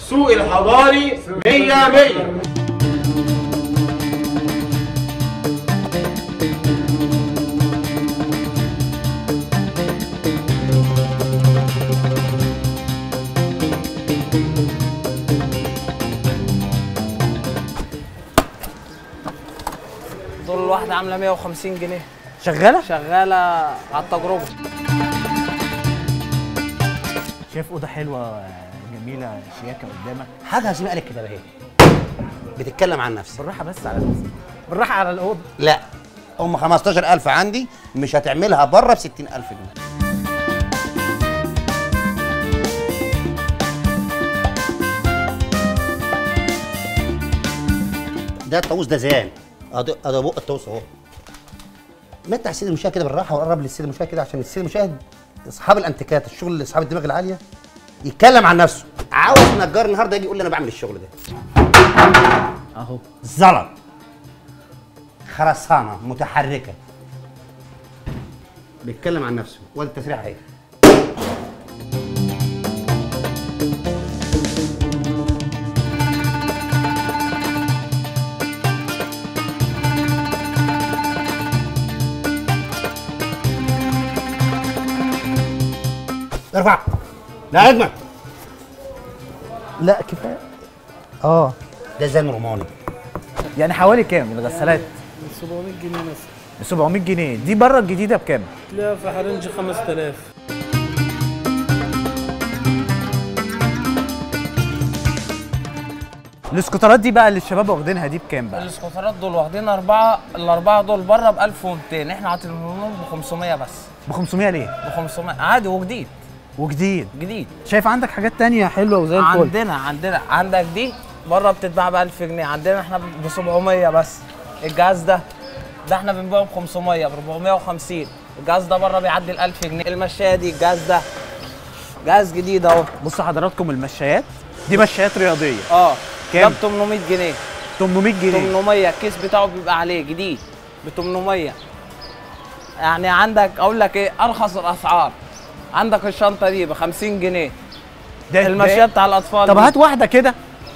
سوق الحضاري 100 100 دول الواحدة عاملة 150 جنيه شغاله شغالة على التجربة شايف اوضه حلوه جميله شياكه قدامك حاجه هسيبها لك كده اهي بتتكلم عن نفسك بالراحه بس على نفسك بالراحه على الاوضه لا هم 15000 عندي مش هتعملها بره ب 60000 جنيه ده الطاووس ده زان ادي ادي بق الطاووس اهو متع السيد المشاهد كده بالراحه وقرب للسيد المشاهد كده عشان السيد المشاهد اصحاب الانتيكات الشغل اصحاب الدماغ العاليه يتكلم عن نفسه عاوز نجار النهارده يجي يقول لي انا بعمل الشغل ده اهو زلط خرسانه متحركه بيتكلم عن نفسه وادي التسريح اهي ارفع لا اجمل لا كفايه اه ده زان روماني يعني حوالي كام الغسالات 700 جنيه مثلا ب 700 جنيه دي بره الجديده بكام تلاقيها في حرنج 5000 الاسكوترات دي بقى اللي الشباب واخدينها دي بكام بقى الاسكوترات دول واخدين أربعة الأربعة دول بره ب 1200 احنا عاطينهم لهم ب 500 بس ب 500 ليه ب 500 عادي وجديد وجديد جديد شايف عندك حاجات تانية حلوه وزي الفل عندنا عندنا عندك دي بره بتتباع ب 1000 جنيه عندنا احنا ب 700 بس الجهاز ده ده احنا بنبيعه ب 500 ب 450 الجهاز ده بره بيعدي ال 1000 جنيه المشايه دي الجهاز ده جهاز جديد اهو بصوا حضراتكم المشايات دي مشايات رياضيه اه ده كام؟ ب 800 جنيه 800 جنيه 800 الكيس بتاعه بيبقى عليه جديد ب 800 يعني عندك اقول لك ايه ارخص الاسعار عندك الشنطه دي ب 50 جنيه ده المشيه بتاع الاطفال طب دي هات واحده كده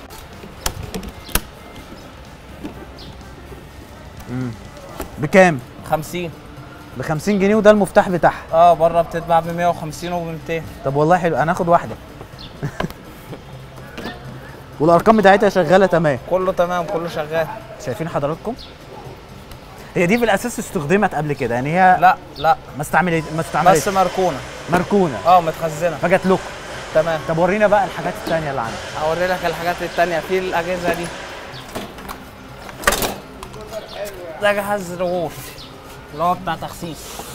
مم. بكام 50 ب 50 جنيه وده المفتاح بتاعها اه بره بتتباع ب 150 وب 200 طب والله حلو انا هاخد واحده والارقام بتاعتها شغاله تمام كله تمام كله شغال شايفين حضراتكم هي دي في الاساس استخدمت قبل كده يعني هي لا لا ما استعملت ما استعملتش بس مركونه مركونه اه متخزنه فجت لكم تمام طب ورينا بقى الحاجات الثانيه اللي عندك اوري لك الحاجات التانية في الاجهزه دي ده جهاز رغوف اللي هو بتاع تخسيس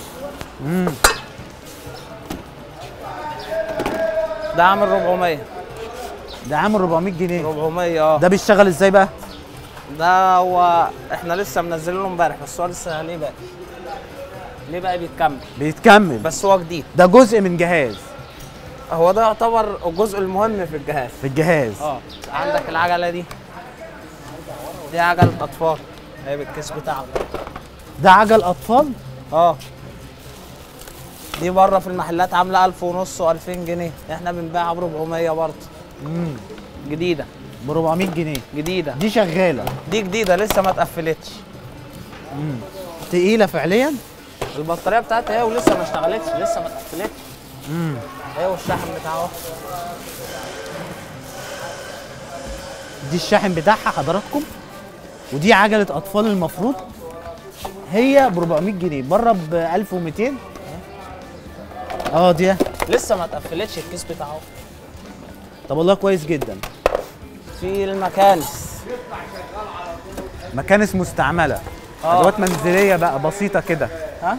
ده عامل 400 ده عامل 400 جنيه 400 اه ده بيشتغل ازاي بقى ده هو احنا لسه منزلينه امبارح بس هو لسه ليه بقى ليه بقى بيتكمل بيتكمل بس هو جديد ده جزء من جهاز هو ده يعتبر الجزء المهم في الجهاز في الجهاز اه عندك العجله دي دي عجله اطفال هي بالكيس بتاعه ده عجل اطفال اه دي بره في المحلات عامله 1000 ونص و2000 جنيه احنا بنبيعها ب 400 برضه جديده ب 400 جنيه جديده دي شغاله دي جديده لسه ما اتقفلتش تقيله فعليا البطاريه بتاعتها هي ولسه ما اشتغلتش لسه ما اتقفلتش هي والشحن بتاعه دي الشاحن بتاعها حضراتكم ودي عجله اطفال المفروض هي ب 400 جنيه بره ب 1200 اه دي لسه ما اتقفلتش الكيس بتاعه طب والله كويس جدا في المكانس مكانس مستعمله آه. ادوات منزليه بقى بسيطه كده ها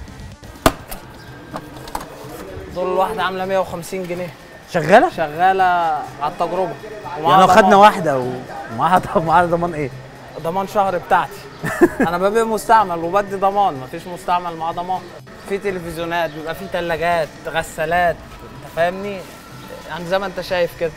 دول الواحده عامله 150 جنيه شغاله شغاله على التجربه يعني لو خدنا ضمان. واحده ومعاها طب معاها ضمان ايه ضمان شهر بتاعتي انا ببيع مستعمل وبدي ضمان مفيش مستعمل مع ضمان في تلفزيونات بيبقى في ثلاجات غسالات انت فاهمني يعني زي ما انت شايف كده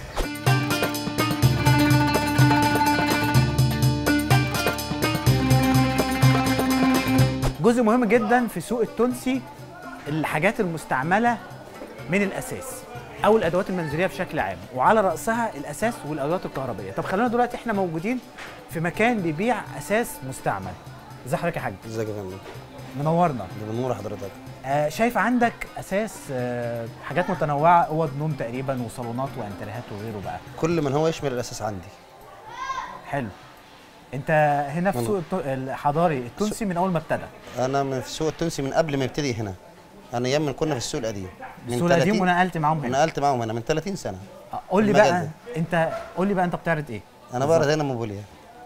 جزء مهم جدا في سوق التونسي الحاجات المستعمله من الاساس او الادوات المنزليه بشكل عام وعلى راسها الاساس والادوات الكهربائيه طب خلينا دلوقتي احنا موجودين في مكان بيبيع اساس مستعمل ازي حضرتك يا حاج ازيك يا فندم منورنا ده بنور حضرتك آه شايف عندك اساس آه حاجات متنوعه اوض نوم تقريبا وصالونات وانتريهات وغيره بقى كل من هو يشمل الاساس عندي حلو انت هنا في من- سوق الت- الحضاري التونسي من اول ما ابتدى انا من في السوق التونسي من قبل ما يبتدي هنا انا ايام من كنا في السوق القديم من السوق القديم 30 ونقلت معاهم هنا ونقلت معاهم هنا من 30 سنه آه، قول لي المجال بقى ده. انت قول لي بقى انت بتعرض ايه انا بعرض هنا موبيليا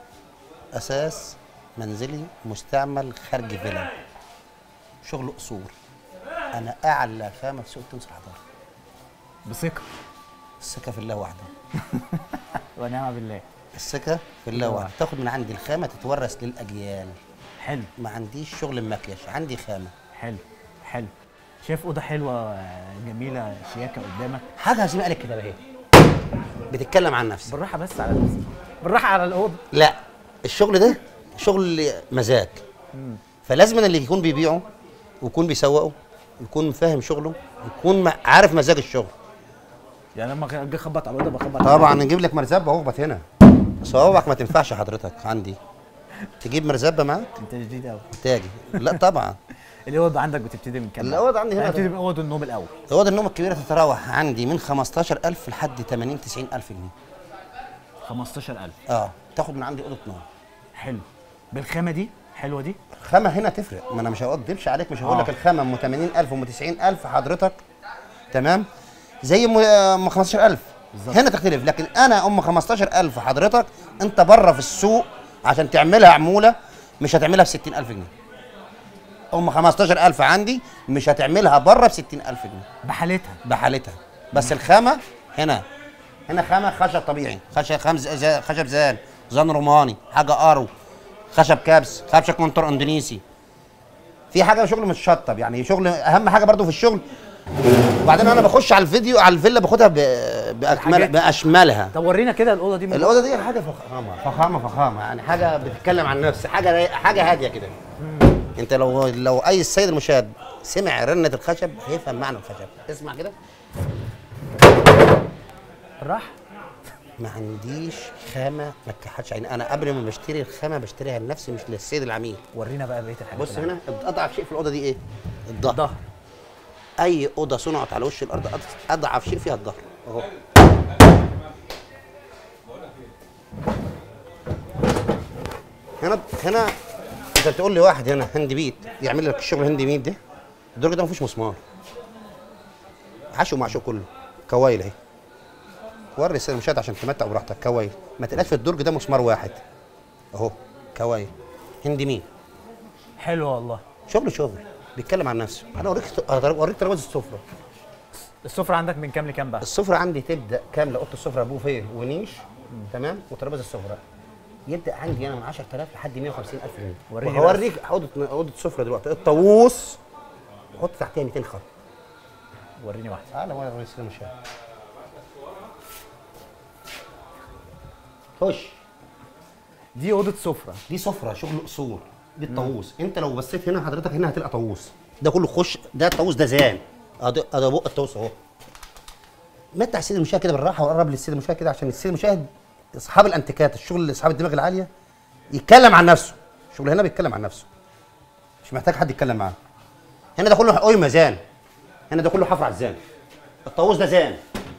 اساس منزلي مستعمل خارج فيلا شغل قصور انا اعلى خامه في سوق تونس الحضاري بثقه الثقه في الله وحده ونعم بالله الثقه في الله الله وحده تاخد من عندي الخامه تتورث للاجيال حلو ما عنديش شغل مكياج عندي خامه حلو حلو شايف اوضه حلوه آه، جميله شياكه قدامك حاجه زي ما قالك كده اهي بتتكلم عن نفسك بالراحه بس على نفسك بالراحه على الاوضه لا الشغل ده شغل مزاج فلازم أن اللي يكون بيبيعه ويكون بيسوقه يكون فاهم شغله يكون مع- عارف مزاج الشغل يعني لما اجي اخبط على الاوضه بخبط طبعا نجيب لك مرزبه واخبط هنا صوابعك ما تنفعش حضرتك عندي تجيب مرزبه معاك انت جديد قوي تاجي لا طبعا الاوض عندك بتبتدي من كام الأوض عندي هنا بتبتدي من اوض النوم الاول اوض النوم الكبيره تتراوح عندي من 15000 لحد 80 90000 جنيه 15000 اه تاخد من عندي اوضه نوم حلو بالخامه دي حلوه دي الخامه هنا تفرق ما انا مش هقدمش عليك مش هقول آه. لك الخامه ام 80000 وام 90000 حضرتك تمام زي ام ام 15000 بالظبط. هنا تختلف لكن انا ام 15000 حضرتك انت بره في السوق عشان تعملها عموله مش هتعملها ب 60000 جنيه ام 15000 عندي مش هتعملها بره ب 60000 جنيه بحالتها بحالتها بس الخامه هنا هنا خامه خشب طبيعي خشب خمس ز- خشب زان زان روماني حاجه ارو خشب كابس خشب كونتر اندونيسي في حاجه شغل متشطب يعني شغل اهم حاجه برضو في الشغل وبعدين انا بخش على الفيديو على الفيلا باخدها ب- باكمل الحاجات. باشملها طب ورينا كده الاوضه دي من الاوضه دي حاجه فخامه فخامه فخامه يعني حاجه بتتكلم عن نفس حاجه رايقة- حاجه هاديه كده انت لو لو اي السيد المشاهد سمع رنه الخشب هيفهم معنى الخشب اسمع كده بالراحه ما عنديش خامه ما تكحتش عيني انا قبل ما بشتري الخامه بشتريها لنفسي مش للسيد العميل ورينا بقى بقيه الحاجات بص اللي هنا اضعف شيء في الاوضه دي ايه الظهر الظهر اي اوضه صنعت على وش الارض أض- اضعف شيء فيها الظهر اهو هنا هنا انت تقول لي واحد هنا هاند بيت يعمل لك الشغل هاند بيت ده الدرج ده ما فيهوش مسمار حشو معشو كله كوايل اهي وري السيد المشاهد عشان تمتع براحتك كوايل ما تلاقيش في الدرج ده مسمار واحد اهو كوايل هاند ميد حلو والله شغل شغل بيتكلم عن نفسه انا اوريك اوريك ترابيزه السفره السفره عندك من كام لكام بقى السفره عندي تبدا كامله اوضه السفره بوفيه ونيش تمام وترابيزه السفره يبدا عندي انا من 10000 لحد 150000 جنيه وريني وهوريك اوضه اوضه السفره دلوقتي الطاووس حط تحتها 200 خط وريني واحده تعالى وانا رئيس المشاهد خش دي اوضه سفره دي سفره شغل قصور دي الطاووس انت لو بصيت هنا حضرتك هنا هتلقى طاووس ده كله خش ده الطاووس ده زان ادي ادي بق الطاووس اهو متع السيد المشاهد كده بالراحه وقرب للسيد المشاهد كده عشان السيد المشاهد اصحاب الانتيكات الشغل اصحاب الدماغ العاليه يتكلم عن نفسه الشغل هنا بيتكلم عن نفسه مش محتاج حد يتكلم معاه هنا ده كله قيمه زان هنا ده كله حفر على الزان الطاووس ده زان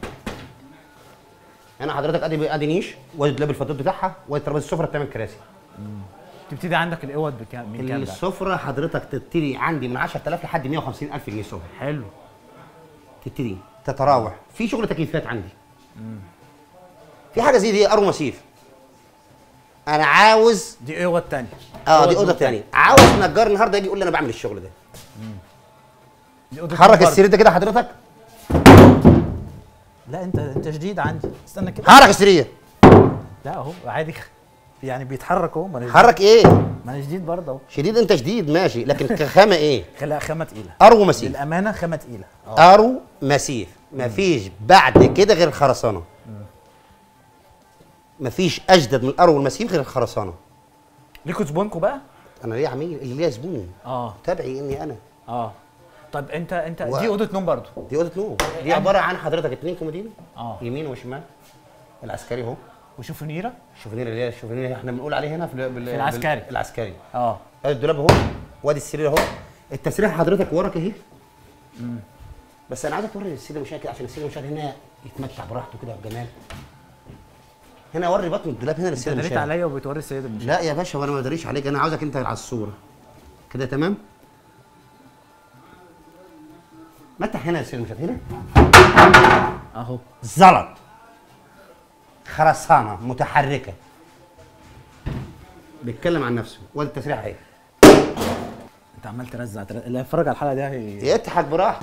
هنا حضرتك ادي ادي نيش وادي دولاب الفضيل بتاعها وادي ترابيزه السفره بتعمل كراسي تبتدي عندك الاوض بكام من كام بقى السفره حضرتك تبتدي عندي من 10000 لحد 150000 جنيه سفره حلو تبتدي تتراوح في شغل تكييفات عندي في حاجه زي دي ارو مسيف انا عاوز دي اوض تانية اه دي أوض اوضه نوم ثانيه عاوز نجار النهارده يجي يقول لي انا بعمل الشغل ده دي اوضه حرك نوم السرير ده كده حضرتك برضه. لا انت انت جديد عندي استنى كده حرك السرير لا اهو عادي يعني بيتحرك اهو ما انا جديد- حرك ايه ما انا جديد برضه اهو شديد انت شديد ماشي لكن كخامه ايه خليها خامه تقيله ارو مسيف للامانه خامه تقيله اه ارو مسيف مفيش بعد كده غير الخرسانه مفيش اجدد من الارو والمسيف غير الخرسانه ليكوا زبونكوا بقى انا ليه عميل اللي ليا زبون اه تابعي اني انا اه طب انت انت و- دي اوضه نوم برضو دي اوضه نوم دي عباره عن حضرتك اتنين كومودين اه. يمين وشمال العسكري اهو وشوفونيره الشوفينير اللي هي الشوفينير اللي احنا بنقول عليه هنا في, ال- بال- في العسكري. بال- العسكري اه ادي الدولاب اهو وادي السرير اهو التسريحه حضرتك وراك اهي بس انا عايزك توري السيد المشاهد كده عشان السيد المشاهد هنا يتمتع براحته كده بجمال هنا اوري بطن الدولاب هنا انت للسيد داريت المشاهد عليا وبتوري السيد المشاهد لا يا باشا وانا ما ادريش عليك انا عاوزك انت على الصوره كده تمام متح هنا يا سيد المشاهد هنا اهو زلط خرسانه متحركه بيتكلم عن نفسه وادي التسريحه اهي انت عمال ترزع ترزع. اللي هيتفرج على الحلقه دي هي... يضحك براحته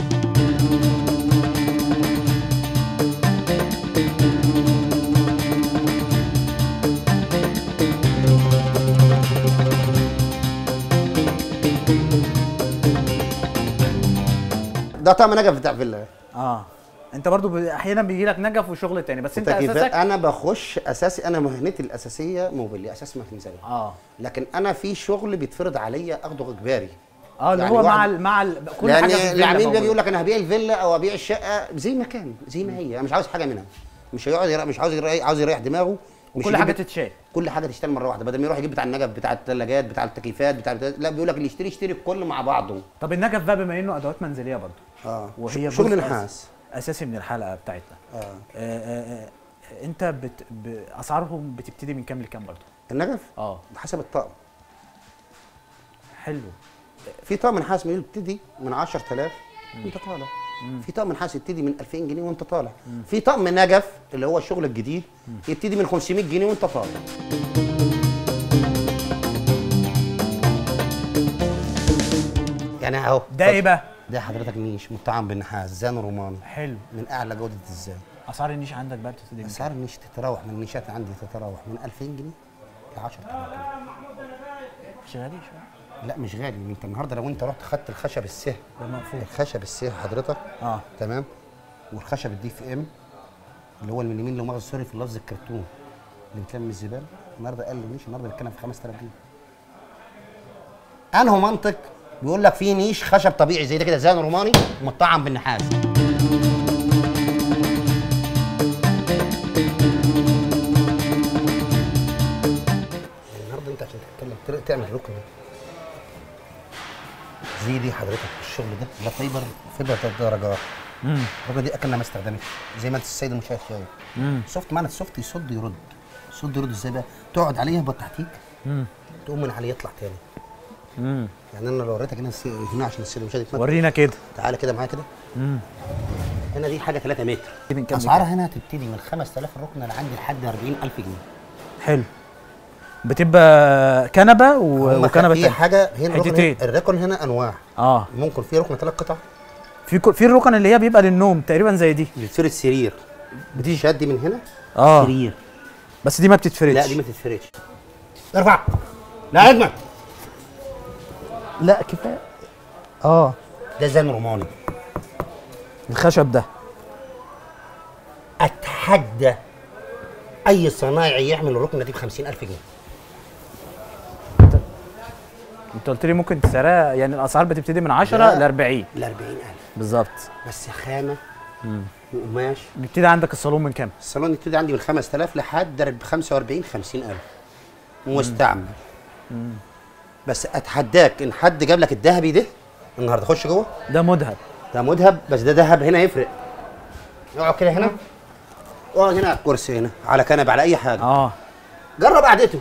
ده طقم نجف بتاع فيلا اه انت برضو ب... احيانا بيجي لك نجف وشغل تاني بس انت تكييفات اساسك انا بخش اساسي انا مهنتي الاساسيه موبيليا اساس مكنسيه اه لكن انا في شغل بيتفرض عليا اخده اجباري اه اللي يعني هو مع واحد- ال... مع ال... كل لان حاجه في الفيلا العميل بيجي موجودة. يقول لك انا هبيع الفيلا او ابيع الشقه زي ما كان زي ما هي انا مش عاوز حاجه منها مش هيقعد يرا- مش عاوز يريح عاوز يريح دماغه مش كل يجيب- حاجه تتشال كل حاجه تشتغل مره واحده بدل ما يروح يجيب بتاع النجف بتاع الثلاجات بتاع التكييفات بتاع لا بيقول لك اللي يشتري يشتري الكل مع بعضه طب النجف بقى بما انه ادوات منزليه برضو اه وهي شغل جزء نحاس أس- اساسي من الحلقه بتاعتنا اه آه آه آه انت بت... ب... اسعارهم بتبتدي من كام لكام برضو النجف اه حسب الطقم حلو في طقم نحاس من يبتدي من 10000 وانت طالع في طقم نحاس يبتدي من 2000 جنيه وانت طالع في طقم نجف اللي هو الشغل الجديد يبتدي من 500 جنيه وانت طالع يعني اهو ده ايه بقى ده حضرتك نيش مطعم بالنحاس زان روماني حلو من اعلى جوده الزان اسعار النيش عندك بقى بتبتدي من كام؟ اسعار النيش تتراوح من النيشات عندي تتراوح من 2000 جنيه ل 10000 جنيه مش غالي شويه لا مش غالي انت النهارده لو انت رحت خدت الخشب السه ده مقفول الخشب السه حضرتك اه تمام والخشب الدي في ام اللي هو من اليمين لو مؤاخذه سوري في اللفظ الكرتون اللي بيتلم من الزباله النهارده قال لي نيش النهارده بيتكلم في 5000 جنيه انه منطق بيقول لك في نيش خشب طبيعي زي ده كده زان روماني مطعم بالنحاس النهارده انت عشان تتكلم تر- تعمل ركن زي دي حضرتك الشغل ده ده فايبر فايبر ثلاث درجات الركنه دي اكلنا ما استخدمتش زي ما انت السيد المشاهد شايف سوفت معنى السوفت يصد يرد يصد يرد ازاي بقى تقعد عليه يهبط تحتيك تقوم من عليه يطلع تاني يعني انا لو وريتك هنا السي- هنا عشان السيد المشاهد يتمتع ورينا كده تعالى كده معايا كده هنا دي حاجه 3 متر دي من كام اسعارها هنا تبتدي من 5000 الركنه لعندي لحد 40000 جنيه حلو بتبقى كنبه و... هما وكنبه في تانية حاجه هنا الركن حتتين. الركن هنا انواع اه ممكن في ركن ثلاث قطع في كل... في الركن اللي هي بيبقى للنوم تقريبا زي دي بتفرد سرير بتشد من هنا اه سرير بس دي ما بتتفردش لا دي ما تتفردش ارفع لا اجمل لا كفايه اه ده زان روماني الخشب ده اتحدى اي صنايعي يعمل الركنه دي ب 50000 جنيه انت قلت لي ممكن سعرها يعني الاسعار بتبتدي من 10 لا. ل 40 ل 40000 بالظبط بس خامه وقماش بيبتدي عندك الصالون من كام؟ الصالون يبتدي عندي من 5000 لحد ب 45 50000 مستعمل بس اتحداك ان حد جاب لك الذهبي ده النهارده خش جوه ده مذهب ده مذهب بس ده ذهب هنا يفرق اقعد كده هنا اقعد هنا على الكرسي هنا على كنب على اي حاجه اه جرب قعدته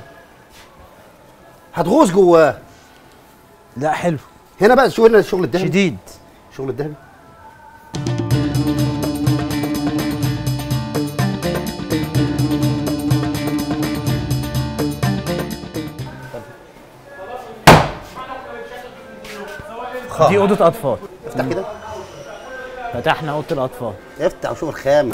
هتغوص جواه لا حلو هنا بقى شوف هنا الشغل الذهبي شديد شغل الذهبي خا. دي اوضه اطفال افتح كده فتحنا اوضه الاطفال افتح وشوف الخامه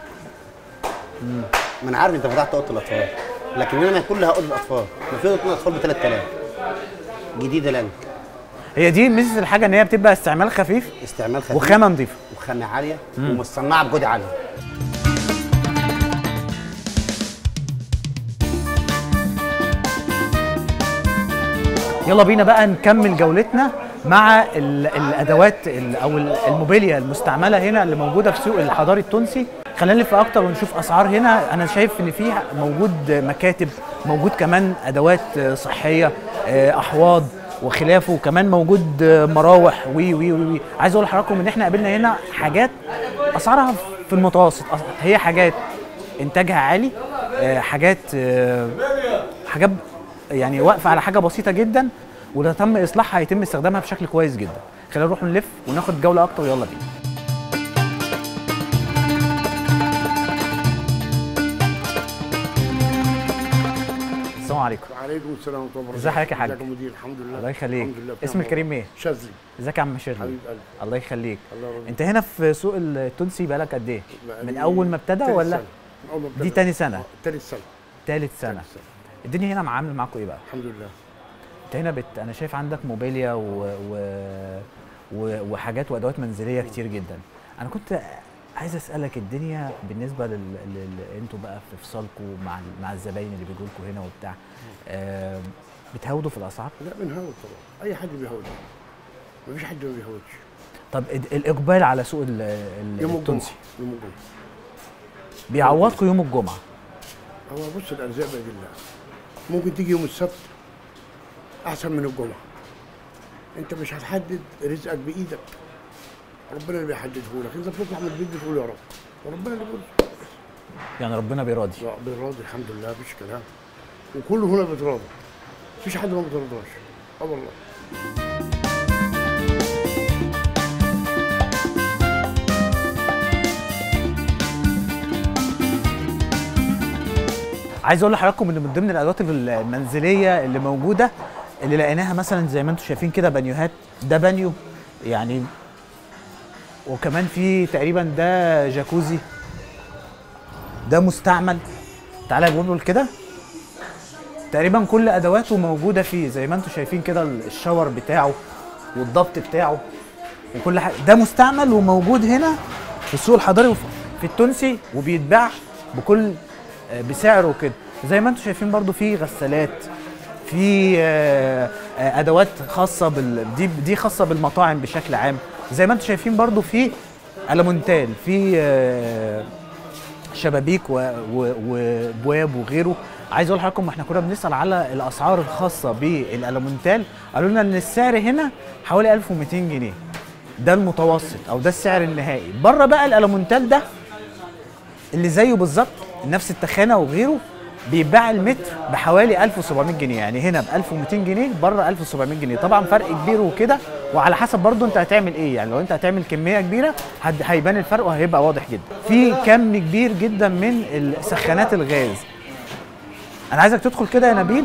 ما انا عارف انت فتحت اوضه الاطفال لكن هنا كلها اوضه الاطفال ما في اوضه الاطفال ب 3000 جديده لانك هي دي ميزه الحاجه ان هي بتبقى استعمال خفيف استعمال خفيف وخامه نظيفه وخامه عاليه ومصنعه بجوده عاليه يلا بينا بقى نكمل جولتنا مع ال- الادوات ال- او ال- الموبيليا المستعمله هنا اللي موجوده في سوق الحضاري التونسي خلينا نلف اكتر ونشوف اسعار هنا انا شايف ان في موجود مكاتب موجود كمان ادوات صحيه آه، احواض وخلافه وكمان موجود مراوح وي وي وي, وي. عايز اقول لحضراتكم ان احنا قابلنا هنا حاجات اسعارها في المتوسط أس- هي حاجات انتاجها عالي آه، حاجات آه، حاجات يعني واقفه على حاجه بسيطه جدا ولو تم اصلاحها هيتم استخدامها بشكل كويس جدا خلينا نروح نلف وناخد جوله اكتر يلا بينا السلام عليكم وعليكم السلام ورحمه الله وبركاته ازي حضرتك يا حاج؟ ازيك يا مدير الحمد لله الله يخليك الحمد لله اسم الكريم ايه شاذلي ازيك يا عم شيرلي حبيب قلبي الله يخليك الله يرضى انت هنا في سوق التونسي بقالك قد ايه بقالي من اول ما ابتدى تالت ولا سنة. من اول ما دي ابتدى. تاني سنه تالت سنه تالت سنه تالت سنه الدنيا هنا عامل معاكم ايه بقى الحمد لله انت هنا بت... انا شايف عندك موبيليا و... و... و... وحاجات وادوات منزليه كتير جدا انا كنت عايز اسالك الدنيا بالنسبه لل, لل... انتوا بقى في فصالكم مع ال- مع الزباين اللي بيجوا لكم هنا وبتاع آه... بتهودوا في الاسعار لا بنهود طبعا اي حد بيهود مفيش حد ما بيهودش طب ال- الاقبال على سوق ال... ال... يوم التونسي الجمعه يوم الجمعه بيعوضكم يوم الجمعه هو بص الارزاق بيد الله ممكن تيجي يوم السبت احسن من الجمعه انت مش هتحدد رزقك بايدك ربنا اللي بيحدده لك انت بتطلع من البيت بتقول يا رب وربنا اللي بيقول يعني ربنا بيراضي لا بيراضي الحمد لله مفيش كلام وكله هنا بيتراضى مفيش حد ما بيترضاش اه والله عايز اقول لحضراتكم ان من ضمن الادوات المنزليه اللي موجوده اللي لقيناها مثلا زي ما انتم شايفين كده بانيوهات ده بانيو يعني وكمان في تقريبا ده جاكوزي ده مستعمل تعالى نقول كده تقريبا كل ادواته موجوده فيه زي ما انتم شايفين كده الشاور بتاعه والضبط بتاعه وكل حاجه ده مستعمل وموجود هنا في السوق الحضري وفي- في التونسي وبيتباع بكل آه، بسعره وكده زي ما انتم شايفين برضو في غسالات في آه، آه، ادوات خاصه بال دي دي خاصه بالمطاعم بشكل عام زي ما انتم شايفين برضو في المونتال في آه، شبابيك و- و- وبواب وغيره عايز اقول لحضراتكم احنا كنا بنسال على الاسعار الخاصه بالالومنتال قالوا لنا ان السعر هنا حوالي 1200 جنيه ده المتوسط او ده السعر النهائي بره بقى الالومنتال ده اللي زيه بالظبط نفس التخانه وغيره بيتباع المتر بحوالي 1700 جنيه يعني هنا ب 1200 جنيه بره 1700 جنيه طبعا فرق كبير وكده وعلى حسب برضو انت هتعمل ايه يعني لو انت هتعمل كميه كبيره هد- هيبان الفرق وهيبقى واضح جدا في كم كبير جدا من السخانات الغاز انا عايزك تدخل كده يا نبيل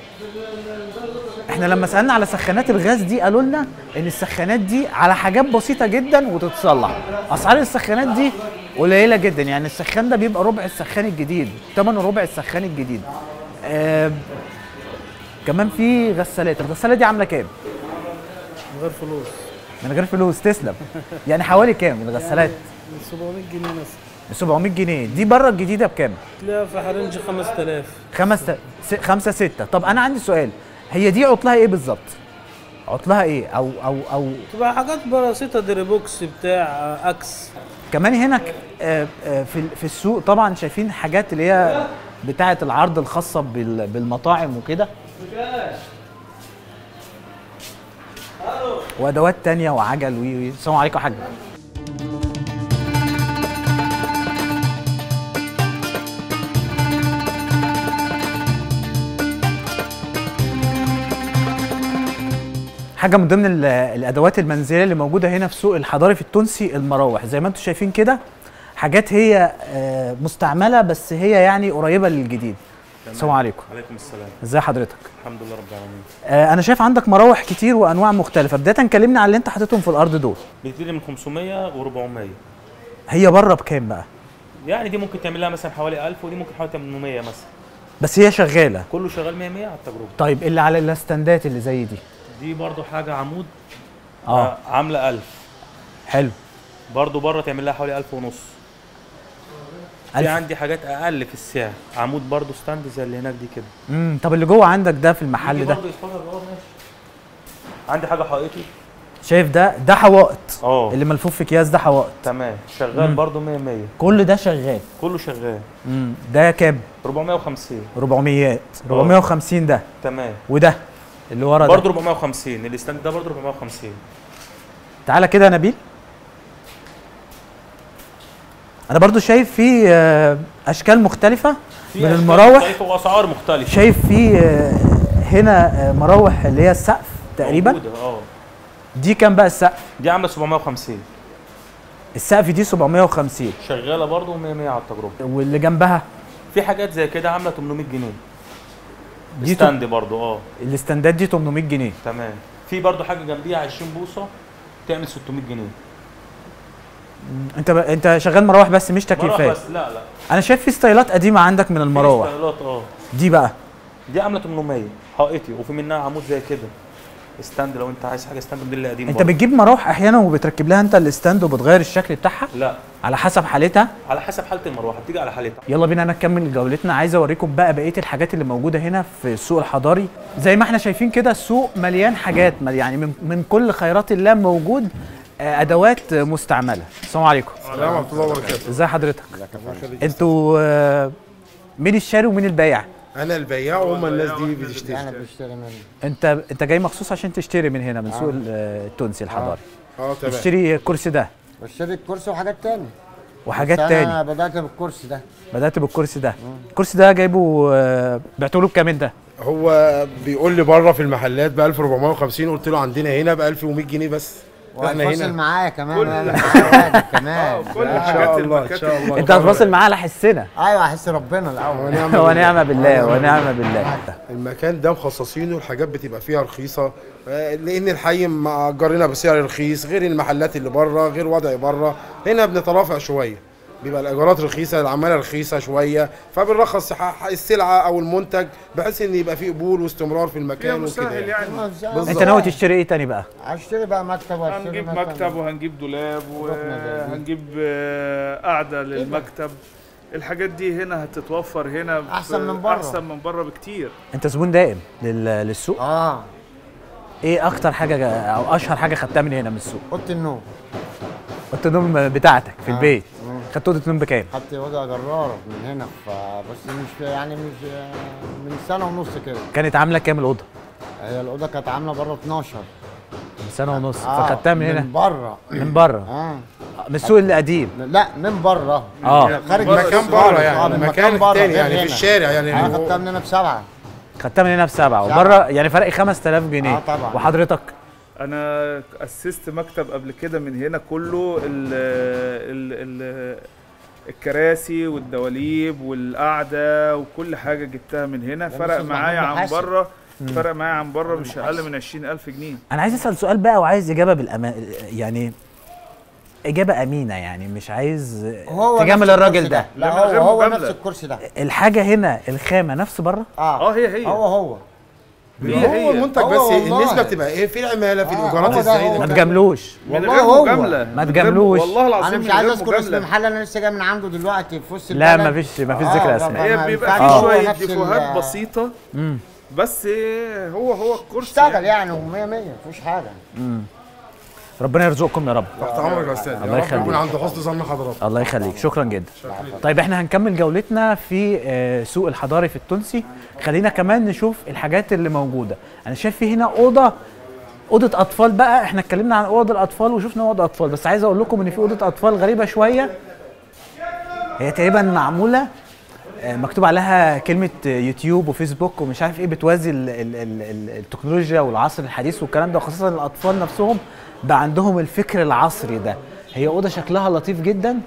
احنا لما سالنا على سخانات الغاز دي قالوا لنا ان السخانات دي على حاجات بسيطه جدا وتتصلح اسعار السخانات دي قليله جدا يعني السخان ده بيبقى ربع السخان الجديد ثمنه ربع السخان الجديد آه كمان في غسالات الغساله دي عامله كام من غير فلوس من غير فلوس تسلم يعني حوالي كام الغسالات من 700 جنيه مثلا ب 700 جنيه دي بره الجديده بكام تلاقيها في حرنج 5000 خمس س... خمسة ستة طب أنا عندي سؤال هي دي عطلها إيه بالظبط؟ عطلها إيه؟ أو أو أو تبقى حاجات بسيطة دريبوكس بتاع آه، اكس كمان هنا ك- آه، آه، في ال- في السوق طبعا شايفين حاجات اللي هي بتاعة العرض الخاصة بال- بالمطاعم وكده وأدوات تانية وعجل وي وي السلام عليكم يا حاج حاجه من ضمن ال- الادوات المنزليه اللي موجوده هنا في سوق الحضاري في التونسي المراوح زي ما انتم شايفين كده حاجات هي آه، مستعمله بس هي يعني قريبه للجديد السلام عليكم عليكم السلام ازي حضرتك الحمد لله رب العالمين آه، انا شايف عندك مراوح كتير وانواع مختلفه بدايه كلمنا عن اللي انت حاططهم في الارض دول بتبتدي من 500 و400 هي بره بكام بقى يعني دي ممكن تعمل لها مثلا حوالي 1000 ودي ممكن حوالي 800 مثلا بس هي شغاله كله شغال 100 100 على التجربه طيب اللي على الاستندات اللي زي دي دي برضو حاجه عمود اه آه، عامله 1000 حلو برضو بره تعمل لها حوالي 1000 ونص في ألف. عندي حاجات اقل في السعر عمود برضو ستاند زي اللي هناك دي كده امم طب اللي جوه عندك ده في المحل دي ده برضو يدخلها جوه ماشي عندي حاجه حائطي شايف ده ده حوائط اه اللي ملفوف في اكياس ده حوائط تمام شغال برضو 100 100 كل ده شغال كله شغال امم ده كام 450 400 450 ده تمام وده اللي ورا ده برضو 450 الاستاند ده برضو 450 تعالى كده يا نبيل انا برضو شايف في آه، اشكال مختلفه في من أشكال المراوح مختلفة واسعار مختلفه شايف في آه، هنا آه، مراوح اللي هي السقف تقريبا موجودة، اه دي كام بقى السقف دي عامله 750 السقف دي 750 شغاله برضو 100 100 على التجربه واللي جنبها في حاجات زي كده عامله 800 جنيه دي تو- ستاند برضو اه الاستندات دي 800 جنيه تمام في برضو حاجه جنبيها 20 بوصه تعمل 600 جنيه انت ب... انت شغال مراوح بس مش مراوح تكييفات بس لا لا انا شايف في ستايلات قديمه عندك من المراوح في ستايلات اه دي بقى دي عامله 800 حائطي وفي منها عمود زي كده ستاند لو انت عايز حاجه ستاند من اللي قديم انت برضو. بتجيب مراوح احيانا وبتركب لها انت الاستاند وبتغير الشكل بتاعها لا على حسب حالتها على حسب حاله المروحه بتيجي على حالتها يلا بينا نكمل جولتنا عايز اوريكم بقى بقيه الحاجات اللي موجوده هنا في السوق الحضاري زي ما احنا شايفين كده السوق مليان حاجات مل- يعني من, من كل خيرات الله موجود آه، ادوات آه، مستعمله السلام عليكم السلام ورحمه الله وبركاته ازي حضرتك انتوا آه، مين الشاري ومين البايع انا البياع وهم الناس دي بتشتري انت انت جاي مخصوص عشان تشتري من هنا من سوق ال- آه، التونسي الحضاري اه تمام تشتري الكرسي ده بشتري الكرسي وحاجات تاني وحاجات بس تاني انا بدات بالكرسي ده بدات بالكرسي ده الكرسي ده جايبه آه، بعته له بكام انت هو بيقول لي بره في المحلات ب 1450 قلت له عندنا هنا ب 1100 جنيه بس احنا وهتفاصل هنا معايا كمان انا معايا واجب كمان ان شاء الله ان شاء الله انت هتواصل معاه على حسنا ايوه احس ربنا الاول ونعم ونعم بالله ونعم بالله المكان ده مخصصينه الحاجات بتبقى فيها رخيصه آه، لان الحي مأجرنا بسعر رخيص غير المحلات اللي بره غير وضع بره هنا بنترافع شويه بيبقى الايجارات رخيصه العماله رخيصه شويه فبنرخص ح- السلعه او المنتج بحيث ان يبقى فيه قبول واستمرار في المكان وكده يعني. بالظبط. انت ناوي تشتري ايه تاني بقى هشتري بقى مكتب وهشتري هنجيب مثلاً- مكتب وهنجيب دولاب ركنة زي دي. وهنجيب آه، قعده للمكتب الحاجات دي هنا هتتوفر هنا ب- أحسن من بره. احسن من بره بكتير انت زبون دائم لل- للسوق اه ايه اكتر حاجه جا- او اشهر حاجه خدتها من هنا من السوق اوضه النوم اوضه النوم بتاعتك في آه. البيت مم. خدت اوضه نوم بكام خدت وضع جراره من هنا فبس مش يعني مش من سنه ونص كده كانت عامله كام الاوضه هي الاوضه كانت عامله بره 12 من سنه ونص آه، فخدتها من هنا من بره من بره اه من السوق القديم لا من بره اه خارج مكان السوق بره خالص. آه، يعني من مكان بره، تاني غير يعني في هنا. الشارع يعني انا هو- خدتها من هنا بسبعه خدتها من هنا بسبعه سبعة. وبره يعني فرق 5000 جنيه آه، طبعاً. وحضرتك انا اسست مكتب قبل كده من هنا كله ال ال ال الكراسي والدواليب والقعده وكل حاجه جبتها من هنا فرق أستاذ معايا محمود عن محاسب. بره فرق معايا عن بره مش اقل من 20000 جنيه انا عايز اسال سؤال بقى وعايز اجابه بالامان يعني اجابه امينه يعني مش عايز هو تجامل نفس الراجل الكرسي ده لا من هو غير هو مجاملة. نفس الكرسي ده الحاجه هنا الخامه نفس بره اه هي هي هو هو هي هو هي المنتج هو بس والله. النسبه بتبقى ايه في العماله في آه، الايجارات هو ده ازاي هو ما ده. تجاملوش من والله غير هو. مجامله ما من غير- تجاملوش. والله العظيم انا مش من عايز غير اذكر اسم مجاملة. المحل انا لسه جاي من عنده دلوقتي في وسط لا البلد. ما فيش ما فيش آه، ذكر ما- اسماء ما هي بيبقى ينفعش. في هو شويه نفس ال- ديفوهات بسيطه مم. بس هو هو الكرسي اشتغل يعني و100 100 مفيش حاجه ربنا يرزقكم يا رب تحت امرك يا استاذ يا الله رب يخليك. يكون عند حسن ظن حضرتك الله يخليك شكرا جدا طيب احنا هنكمل جولتنا في آه، سوق الحضاري في التونسي خلينا كمان نشوف الحاجات اللي موجوده انا شايف في هنا اوضه اوضه اطفال بقى احنا اتكلمنا عن اوض الاطفال وشفنا اوض اطفال بس عايز اقول لكم ان في اوضه اطفال غريبه شويه هي تقريبا معموله آه، مكتوب عليها كلمة آه، يوتيوب وفيسبوك ومش عارف ايه بتوازي ال ال ال ال التكنولوجيا والعصر الحديث والكلام ده وخاصة الأطفال نفسهم بقى عندهم الفكر العصري ده هي أوضة شكلها لطيف جدا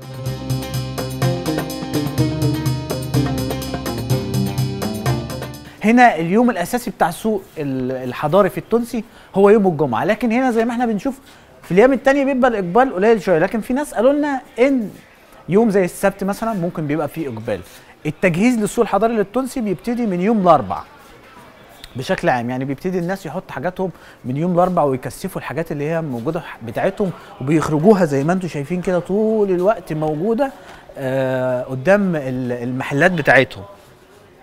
هنا اليوم الاساسي بتاع السوق ال- الحضاري في التونسي هو يوم الجمعه لكن هنا زي ما احنا بنشوف في الايام التانية بيبقى الاقبال قليل شويه لكن في ناس قالوا لنا ان يوم زي السبت مثلا ممكن بيبقى فيه اقبال التجهيز للسوق الحضاري للتونسي بيبتدي من يوم الاربع بشكل عام يعني بيبتدي الناس يحط حاجاتهم من يوم الاربع ويكثفوا الحاجات اللي هي موجوده بتاعتهم وبيخرجوها زي ما انتم شايفين كده طول الوقت موجوده آه قدام ال- المحلات بتاعتهم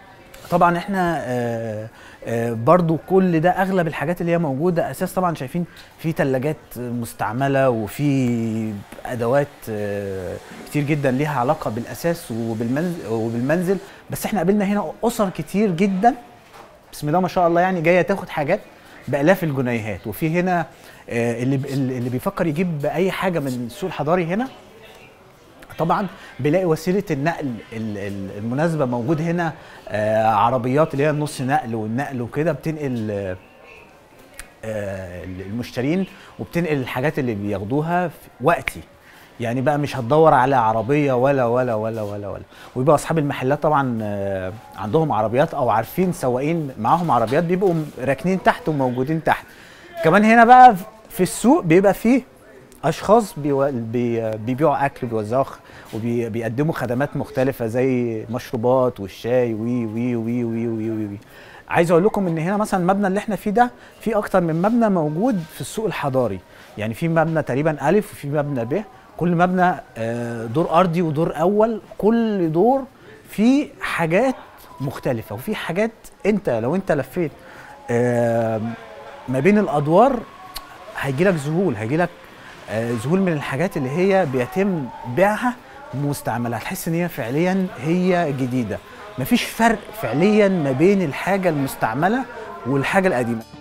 طبعا احنا آه، آه، برضو كل ده اغلب الحاجات اللي هي موجوده اساس طبعا شايفين في ثلاجات مستعمله وفي ادوات آه، كتير جدا ليها علاقه بالاساس وبالمنزل وبالمنزل بس احنا قابلنا هنا اسر كتير جدا بسم الله ما شاء الله يعني جايه تاخد حاجات بالاف الجنيهات وفي هنا آه، اللي اللي بيفكر يجيب اي حاجه من السوق الحضاري هنا طبعا بيلاقي وسيله النقل ال- ال- المناسبه موجود هنا آه، عربيات اللي هي النص نقل والنقل وكده بتنقل آه، آه، المشترين وبتنقل الحاجات اللي بياخدوها في وقتي يعني بقى مش هتدور على عربيه ولا ولا ولا ولا ولا ويبقى اصحاب المحلات طبعا آه، عندهم عربيات او عارفين سواقين معاهم عربيات بيبقوا راكنين تحت وموجودين تحت كمان هنا بقى في السوق بيبقى فيه اشخاص بيو... بي... بيبيعوا اكل بيوزعوا خ- وبيقدموا خدمات مختلفه زي مشروبات والشاي وي وي وي وي وي وي, وي. عايز اقول لكم ان هنا مثلا المبنى اللي احنا فيه ده في اكتر من مبنى موجود في السوق الحضاري يعني في مبنى تقريبا الف وفي مبنى ب كل مبنى آه، دور ارضي ودور اول كل دور فيه حاجات مختلفه وفي حاجات انت لو انت لفيت آه، ما بين الادوار هيجي لك ذهول هيجي لك آه، ذهول من الحاجات اللي هي بيتم بيعها مستعمله هتحس ان هي فعليا هي جديده مفيش فرق فعليا ما بين الحاجه المستعمله والحاجه القديمه